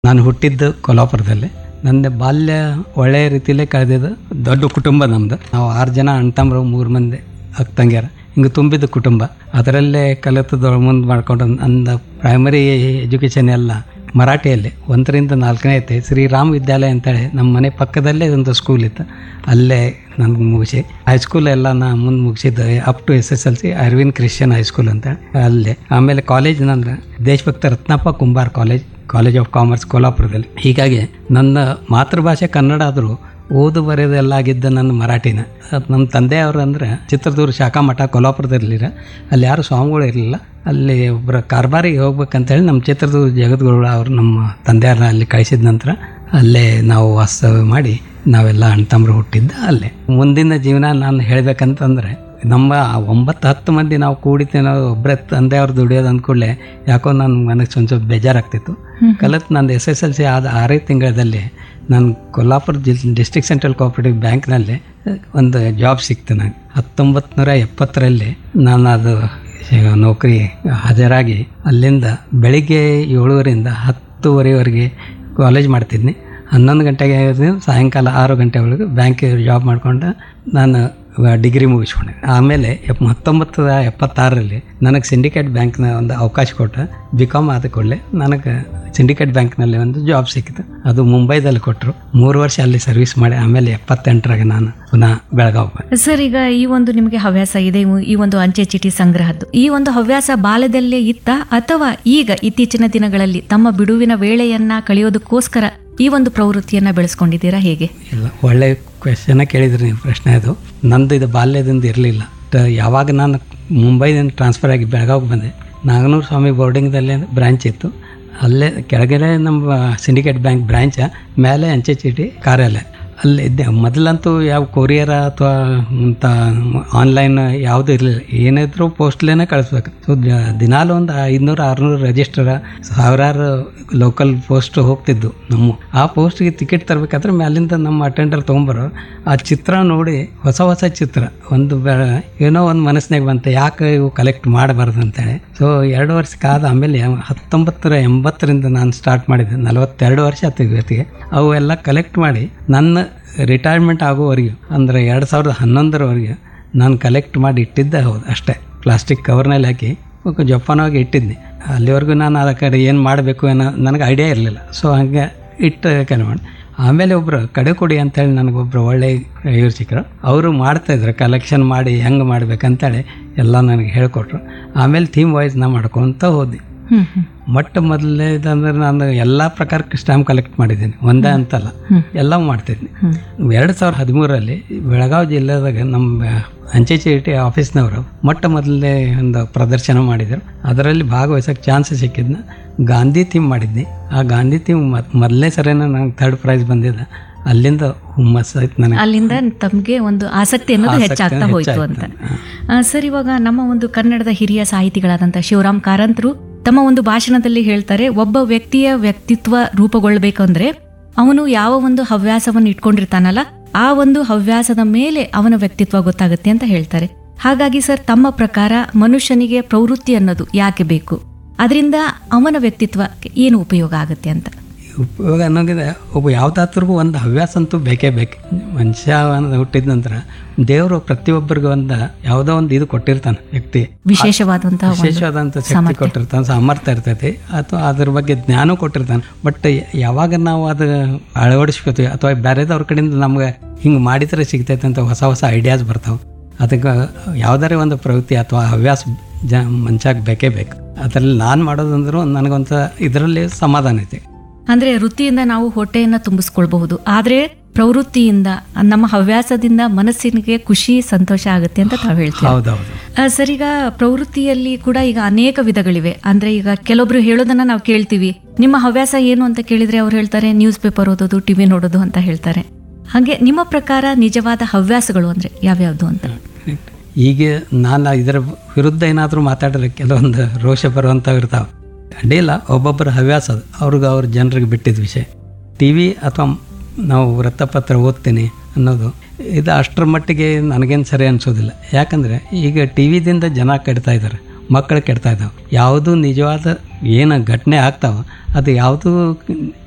ನಾನು ಹುಟ್ಟಿದ್ದು ಕೊಲ್ಹಾಪುರದಲ್ಲಿ ನನ್ನ ಬಾಲ್ಯ ಒಳ್ಳೆಯ ರೀತಿಯಲ್ಲೇ ಕಳೆದಿದ್ದು ದೊಡ್ಡ ಕುಟುಂಬ ನಮ್ಮದು ನಾವು ಆರು ಜನ ಅಣ್ತಂಬ್ರು ಮೂರು ಮಂದಿ ಅಕ್ಕ ತಂಗಿಯರ ಹಿಂಗೆ ತುಂಬಿದ ಕುಟುಂಬ ಅದರಲ್ಲೇ ಕಲಿತದೊಳ ಮುಂದೆ ಮಾಡ್ಕೊಂಡು ನನ್ನ ಪ್ರೈಮರಿ ಎಜುಕೇಷನ್ ಎಲ್ಲ ಮರಾಠಿಯಲ್ಲಿ ಒಂದರಿಂದ ನಾಲ್ಕನೇ ಐತೆ ಶ್ರೀರಾಮ್ ವಿದ್ಯಾಲಯ ಅಂತೇಳಿ ನಮ್ಮ ಮನೆ ಪಕ್ಕದಲ್ಲೇ ಒಂದು ಸ್ಕೂಲ್ ಇತ್ತು ಅಲ್ಲೇ ನನಗೆ ಮುಗಿಸಿ ಹೈಸ್ಕೂಲ್ ಎಲ್ಲ ನಾ ಮುಂದೆ ಮುಗಿಸಿದ್ದು up to S S L C Aravind Christian high school ಅಂತೇಳಿ ಅಲ್ಲೇ ಆಮೇಲೆ ಕಾಲೇಜ್ ನಂದು Deshbhakt Ratnappa Kumbhar college college of commerce ಕೊಲ್ಹಾಪುರದಲ್ಲಿ ಹೀಗಾಗಿ ನನ್ನ ಮಾತೃಭಾಷೆ ಕನ್ನಡ ಆದರೂ ಓದು ಬರೆಯೋದೆಲ್ಲ ಆಗಿದ್ದ ನನ್ನ ಮರಾಠಿನ ಅದ್ ನಮ್ಮ ತಂದೆಯವರು ಅಂದ್ರೆ ಚಿತ್ರದುರ್ಗ ಶಾಖಾ ಮಠ ಕೊಲ್ಹಾಪುರದಲ್ಲಿರ ಅಲ್ಲಿ ಯಾರು ಸ್ವಾಮಿಗಳು ಇರಲಿಲ್ಲ ಅಲ್ಲಿ ಒಬ್ಬರ ಕಾರ್ಬಾರಿಗೆ ಹೋಗ್ಬೇಕಂತೇಳಿ ನಮ್ಮ ಚಿತ್ರದುರ್ಗ ಜಗದ್ಗುರು ಅವರು ನಮ್ಮ ತಂದೆಯವ್ರನ್ನ ಅಲ್ಲಿ ಕಳಿಸಿದ ನಂತರ ಅಲ್ಲೇ ನಾವು ವಾಸ್ತವ್ಯ ಮಾಡಿ ನಾವೆಲ್ಲ ಅಣ್ತಂಬ್ರು ಹುಟ್ಟಿದ್ದ ಅಲ್ಲೇ ಮುಂದಿನ ಜೀವನ ನಾನು ಹೇಳ್ಬೇಕಂತಂದ್ರೆ ನಮ್ಮ ಆ ಒಂಬತ್ತು ಹತ್ತು ಮಂದಿ ನಾವು ಕೂಡಿತೀವಿ ನಾವು ಒಬ್ಬರೇ ತಂದೆಯವ್ರು ದುಡಿಯೋದು ಅಂದ್ಕೂಡಲೇ ಯಾಕೋ ನನ್ನ ಮನಸ್ಸು ಒಂದು ಸ್ವಲ್ಪ ಬೇಜಾರಾಗ್ತಿತ್ತು ಕಲಿತು ನಂದು ಎಸ್ ಎಸ್ ಎಲ್ ಸಿ ಆದ ಆರೇ ತಿಂಗಳಲ್ಲಿ ನಾನು ಕೊಲ್ಹಾಪುರ ಜಿಲ್ ಡಿಸ್ಟ್ರಿಕ್ಟ್ ಸೆಂಟ್ರಲ್ ಕೋಆಪರೇಟಿವ್ ಬ್ಯಾಂಕ್ನಲ್ಲಿ ಒಂದು ಜಾಬ್ ಸಿಕ್ತು ನನಗೆ ಹತ್ತೊಂಬತ್ತು ನೂರ ಎಪ್ಪತ್ತರಲ್ಲಿ ನಾನು ಅದು ನೌಕರಿ ಹಾಜರಾಗಿ ಅಲ್ಲಿಂದ ಬೆಳಿಗ್ಗೆ ಏಳುವರೆಯಿಂದ ಹತ್ತುವರೆವರೆಗೆ ಕಾಲೇಜ್ ಮಾಡ್ತಿದ್ನಿ ಹನ್ನೊಂದು ಗಂಟೆಗೆ ಸಾಯಂಕಾಲ ಆರು ಗಂಟೆವರೆಗೂ ಬ್ಯಾಂಕ್ ಜಾಬ್ ಮಾಡ್ಕೊಂಡು ನಾನು ಡಿಗ್ರಿ ಮುಗಿಸ್ಕೊಂಡೆ ಆಮೇಲೆ ಎಪ್ ಹತ್ತೊಂಬತ್ತು ಎಪ್ಪತ್ತಾರರಲ್ಲಿ ನನಗೆ ಸಿಂಡಿಕೇಟ್ ಬ್ಯಾಂಕ್ನ ಒಂದು ಅವಕಾಶ ಕೊಟ್ಟ ಬಿ ಕಾಮ್ ಆದ ಕೂಡಲೇ ನನಗೆ ಸಿಂಡಿಕೇಟ್ ಬ್ಯಾಂಕ್ನಲ್ಲಿ ಒಂದು ಜಾಬ್ ಸಿಕ್ಕಿತು ಅದು ಮುಂಬೈದಲ್ಲಿ ಕೊಟ್ಟರು ಮೂರು ವರ್ಷ ಅಲ್ಲಿ ಸರ್ವಿಸ್ ಮಾಡಿ ಆಮೇಲೆ ಎಪ್ಪತ್ತೆಂಟರಾಗ ನಾನು ಪುನಃ ಬೆಳಗಾವ್ ಬಂದೆ ಸರ್ ಈಗ ಈ ಒಂದು ನಿಮಗೆ ಹವ್ಯಾಸ ಇದೆ ಇವು- ಈ ಒಂದು ಅಂಚೆ ಚೀಟಿ ಸಂಗ್ರಹದ್ದು ಈ ಒಂದು ಹವ್ಯಾಸ ಬಾಲ್ಯದಲ್ಲೇ ಇತ್ತ ಅಥವಾ ಈಗ ಇತ್ತೀಚಿನ ದಿನಗಳಲ್ಲಿ ತಮ್ಮ ಬಿಡುವಿನ ವೇಳೆಯನ್ನ ಕಳೆಯೋದಕ್ಕೋಸ್ಕರ ಈ ಒಂದು ಪ್ರವೃತ್ತಿಯನ್ನ ಬೆಳೆಸ್ಕೊಂಡಿದ್ದೀರಾ ಹೇಗೆ ಇಲ್ಲ ಒಳ್ಳೆ ಕ್ವೆಶನ ಕೇಳಿದ್ರಿ ನೀವು ಪ್ರಶ್ನೆ ಅದು ನಂದು ಇದು ಬಾಲ್ಯದಿಂದ ಇರಲಿಲ್ಲ ಯಾವಾಗ ನಾನು ಮುಂಬೈದಿಂದ ಟ್ರಾನ್ಸ್ಫರ್ ಆಗಿ ಬೆಳಗಾವಿಗೆ ಬಂದೆ ನಾಗನೂರು ಸ್ವಾಮಿ ಬೋರ್ಡಿಂಗ್ದಲ್ಲೇ ಬ್ರಾಂಚ್ ಇತ್ತು ಅಲ್ಲೇ ಕೆಳಗಡೆ ನಮ್ಮ ಸಿಂಡಿಕೇಟ್ ಬ್ಯಾಂಕ್ ಬ್ರಾಂಚ ಮೇಲೆ ಅಂಚೆ ಚೀಟಿ ಕಾರ್ಯಾಲಯ ಅಲ್ಲಿ ಇದ್ದೆ ಮೊದಲಂತೂ ಯಾವ ಕೊರಿಯರ ಅಥವಾ ಅಂತ ಆನ್ಲೈನ್ ಯಾವುದೂ ಇರಲಿಲ್ಲ ಏನಿದ್ರು ಪೋಸ್ಟ್ಲೇನೆ ಕಳಿಸ್ಬೇಕು ಸೊ ದಿನಾಲು ಒಂದು ಐದುನೂರು ಆರುನೂರು ರಿಜಿಸ್ಟರ್ ಸಾವಿರಾರು ಲೋಕಲ್ ಪೋಸ್ಟ್ ಹೋಗ್ತಿದ್ದು ನಮ್ಮ ಆ ಪೋಸ್ಟ್ಗೆ ಟಿಕೆಟ್ ತರಬೇಕಾದ್ರೆ ಮ್ಯಾಲಿಂದ ನಮ್ಮ ಅಟೆಂಡರ್ ತೊಗೊಂಬರೋ ಆ ಚಿತ್ರ ನೋಡಿ ಹೊಸ ಹೊಸ ಚಿತ್ರ ಒಂದು ಬೆ ಏನೋ ಒಂದು ಮನಸ್ಸಿನಾಗ ಬಂತೆ ಯಾಕೆ ಇವು ಕಲೆಕ್ಟ್ ಮಾಡಬಾರ್ದು ಅಂತೇಳಿ ಸೊ ಎರಡು ವರ್ಷಕ್ಕಾದ ಆಮೇಲೆ ಹತ್ತೊಂಬತ್ತರ ಎಂಬತ್ತರಿಂದ ನಾನು ಸ್ಟಾರ್ಟ್ ಮಾಡಿದ್ದೆ ನಲವತ್ತೆರಡು ವರ್ಷ ಆಯ್ತು ಇವತ್ತಿಗೆ ಅವು ಎಲ್ಲ ಕಲೆಕ್ಟ್ ಮಾಡಿ ನನ್ನ ರಿಟೈರ್ಮೆಂಟ್ ಆಗೋವರೆಗೂ ಅಂದರೆ ಎರಡು ಸಾವಿರದ ಹನ್ನೊಂದರವರೆಗೆ ನಾನು ಕಲೆಕ್ಟ್ ಮಾಡಿ ಇಟ್ಟಿದ್ದೆ ಹೌದು ಅಷ್ಟೇ ಪ್ಲಾಸ್ಟಿಕ್ ಕವರ್ನಲ್ಲಿ ಹಾಕಿ ಒಂದು ಜೋಪಾನವಾಗಿ ಇಟ್ಟಿದ್ದೆ ಅಲ್ಲಿವರೆಗೂ ನಾನು ಅದಕ್ಕೆ ಏನು ಮಾಡಬೇಕು ಅನ್ನೋ ನನಗೆ ಐಡಿಯಾ ಇರಲಿಲ್ಲ ಸೊ ಹಂಗೆ ಇಟ್ಟು ಕೆಲವು ಮಾಡಿ ಆಮೇಲೆ ಒಬ್ಬರು ಕಡೆ ಕೊಡಿ ಅಂತೇಳಿ ನನಗೊಬ್ಬರು ಒಳ್ಳೆ ಇವ್ರು ಸಿಕ್ಕರು ಅವರು ಮಾಡ್ತಾಯಿದ್ರು ಕಲೆಕ್ಷನ್ ಮಾಡಿ ಹೆಂಗೆ ಮಾಡ್ಬೇಕಂತೇಳಿ ಎಲ್ಲ ನನಗೆ ಹೇಳ್ಕೊಟ್ರು ಆಮೇಲೆ ಥೀಮ್ ವೈಸ್ ನಾ ಮಾಡ್ಕೊತ ಹೋದೆ ಹ್ಮ್ ಹ್ಮ್ ಮೊಟ್ಟ ಮೊದಲನೇದಂದ್ರೆ ನಾನು ಎಲ್ಲ ಪ್ರಕಾರಕ್ಕೆ ಸ್ಟ್ಯಾಂಪ್ ಕಲೆಕ್ಟ್ ಮಾಡಿದ್ದೀನಿ ಒಂದೇ ಅಂತಲ್ಲ ಎಲ್ಲವೂ ಮಾಡ್ತಿದ್ನಿ ಎರಡು ಸಾವಿರದ ಹದಿಮೂರರಲ್ಲಿ ಬೆಳಗಾವಿ ಜಿಲ್ಲೆದಾಗ ನಮ್ಮ ಅಂಚೆ ಚೀಟಿ ಆಫೀಸ್ನವರು ಮೊಟ್ಟ ಮೊದಲನೇ ಒಂದು ಪ್ರದರ್ಶನ ಮಾಡಿದರು ಅದರಲ್ಲಿ ಭಾಗವಹಿಸೋಕೆ ಚಾನ್ಸ್ ಸಿಕ್ಕಿದ್ನ ಗಾಂಧಿ ಥೀಮ್ ಮಾಡಿದ್ನಿ ಆ ಗಾಂಧಿ ಥೀಮ್ ಮೊದಲನೇ ಸರಿನ ನಂಗೆ ಥರ್ಡ್ ಪ್ರೈಸ್ ಬಂದಿದ್ದ ಅಲ್ಲಿಂದ ಹುಮ್ಮಸ್ ಆಯ್ತು ನನಗೆ ಅಲ್ಲಿಂದ ತಮಗೆ ಒಂದು ಆಸಕ್ತಿ ಅನ್ನೋದು ಹೆಚ್ಚಾಗ್ತಾ ಹೋಯ್ತು ಅಂತ ಆ, ಸರ್ ಇವಾಗ ನಮ್ಮ ಒಂದು ಕನ್ನಡದ ಹಿರಿಯ ಸಾಹಿತಿಗಳಾದಂಥ ಶಿವರಾಮ್ ಕಾರಂತರು ತಮ್ಮ ಒಂದು ಭಾಷಣದಲ್ಲಿ ಹೇಳ್ತಾರೆ ಒಬ್ಬ ವ್ಯಕ್ತಿಯ ವ್ಯಕ್ತಿತ್ವ ರೂಪುಗೊಳ್ಬೇಕಂದ್ರೆ ಅವನು ಯಾವ ಒಂದು ಹವ್ಯಾಸವನ್ನು ಇಟ್ಕೊಂಡಿರ್ತಾನಲ್ಲ ಆ ಒಂದು ಹವ್ಯಾಸದ ಮೇಲೆ ಅವನ ವ್ಯಕ್ತಿತ್ವ ಗೊತ್ತಾಗುತ್ತೆ ಅಂತ ಹೇಳ್ತಾರೆ ಹಾಗಾಗಿ ಸರ್ ತಮ್ಮ ಪ್ರಕಾರ ಮನುಷ್ಯನಿಗೆ ಪ್ರವೃತ್ತಿ ಅನ್ನೋದು ಯಾಕೆ ಬೇಕು ಅದರಿಂದ ಅವನ ವ್ಯಕ್ತಿತ್ವಕ್ಕೆ ಏನು ಉಪಯೋಗ ಆಗುತ್ತೆ ಅಂತ ಉಪಯೋಗ ಅನ್ನೋಗಿದೆ ಒಬ್ಬ ಯಾವುದಾದ್ರಿಗೂ ಒಂದು ಹವ್ಯಾಸ ಅಂತೂ ಬೇಕೇ ಬೇಕು ಮನುಷ್ಯ ಒಂದು ಹುಟ್ಟಿದ ನಂತರ ದೇವರು ಪ್ರತಿಯೊಬ್ಬರಿಗೂ ಒಂದು ಯಾವುದೋ ಒಂದು ಇದು ಕೊಟ್ಟಿರ್ತಾನೆ ವ್ಯಕ್ತಿ ವಿಶೇಷವಾದಂತಹ ಒಂದು ವಿಶೇಷವಾದಂಥ ಶಕ್ತಿ ಕೊಟ್ಟಿರ್ತಾನೆ ಸಾಮರ್ಥ್ಯ ಇರ್ತೈತಿ ಅಥವಾ ಅದ್ರ ಬಗ್ಗೆ ಜ್ಞಾನ ಕೊಟ್ಟಿರ್ತಾನೆ ಬಟ್ ಯಾವಾಗ ನಾವು ಅದು ಅಳವಡಿಸ್ಕೋತೀವಿ ಅಥವಾ ಬೇರೆದವ್ರ ಕಡೆಯಿಂದ ನಮ್ಗೆ ಹಿಂಗೆ ಮಾಡಿದ್ರೆ ಸಿಗ್ತೈತೆ ಅಂತ ಹೊಸ ಹೊಸ ಐಡಿಯಾಸ್ ಬರ್ತಾವೆ ಅದಕ್ಕೆ ಯಾವುದಾರೇ ಒಂದು ಪ್ರವೃತ್ತಿ ಅಥವಾ ಹವ್ಯಾಸ ಜ ಮನುಷ್ಯಗೆ ಬೇಕೇ ಬೇಕು ಅದರಲ್ಲಿ ನಾನು ಮಾಡೋದಂದ್ರೂ ನನಗೊಂಥ ಇದರಲ್ಲಿ ಸಮಾಧಾನ ಐತಿ ಅಂದ್ರೆ ವೃತ್ತಿಯಿಂದ ನಾವು ಹೊಟ್ಟೆಯನ್ನ ತುಂಬಿಸ್ಕೊಳ್ಬಹುದು ಆದ್ರೆ ಪ್ರವೃತ್ತಿಯಿಂದ ನಮ್ಮ ಹವ್ಯಾಸದಿಂದ ಮನಸ್ಸಿನಿಗೆ ಖುಷಿ ಸಂತೋಷ ಆಗುತ್ತೆ ಅಂತ ತಾವು ಹೇಳ್ತೀವಿ ಹೌದೌದು ಆ, ಸರ್ ಈಗ ಪ್ರವೃತ್ತಿಯಲ್ಲಿ ಕೂಡ ಈಗ ಅನೇಕ ವಿಧಗಳಿವೆ ಅಂದ್ರೆ ಈಗ ಕೆಲವೊಬ್ರು ಹೇಳೋದನ್ನ ನಾವು ಕೇಳ್ತೀವಿ ನಿಮ್ಮ ಹವ್ಯಾಸ ಏನು ಅಂತ ಕೇಳಿದ್ರೆ ಅವ್ರು ಹೇಳ್ತಾರೆ ನ್ಯೂಸ್ ಪೇಪರ್ ಓದೋದು ಟಿವಿ ನೋಡೋದು ಅಂತ ಹೇಳ್ತಾರೆ ಹಾಗೆ ನಿಮ್ಮ ಪ್ರಕಾರ ನಿಜವಾದ ಹವ್ಯಾಸಗಳು ಅಂದ್ರೆ ಯಾವ್ಯಾವ್ದು ಅಂತ ಈಗ ನಾನು ಇದರ ವಿರುದ್ಧ ಏನಾದರೂ ಮಾತಾಡಿದ್ರೆ ಕೆಲವೊಂದು ರೋಷ ಬರುವಂಥವು ಇರ್ತಾವೆ ಅಡ್ಡಿಲ್ಲ ಒಬ್ಬೊಬ್ಬರ ಹವ್ಯಾಸ ಅದು ಅವ್ರಿಗೆ ಅವ್ರ ಜನರಿಗೆ ಬಿಟ್ಟಿದ್ದ ವಿಷಯ ಟಿ ವಿ ಅಥವಾ ನಾವು ವೃತ್ತಪತ್ರ ಓದ್ತೀನಿ ಅನ್ನೋದು ಇದು ಅಷ್ಟರ ಮಟ್ಟಿಗೆ ನನಗೇನು ಸರಿ ಅನಿಸೋದಿಲ್ಲ ಯಾಕಂದರೆ ಈಗ ಟಿ ವಿದಿಂದ ಜನ ಕೆಡ್ತಾ ಇದ್ದಾರೆ ಮಕ್ಕಳು ಕೆಡ್ತಾ ಇದ್ದಾವೆ ಯಾವುದು ನಿಜವಾದ ಏನು ಘಟನೆ ಆಗ್ತಾವ ಅದು ಯಾವುದು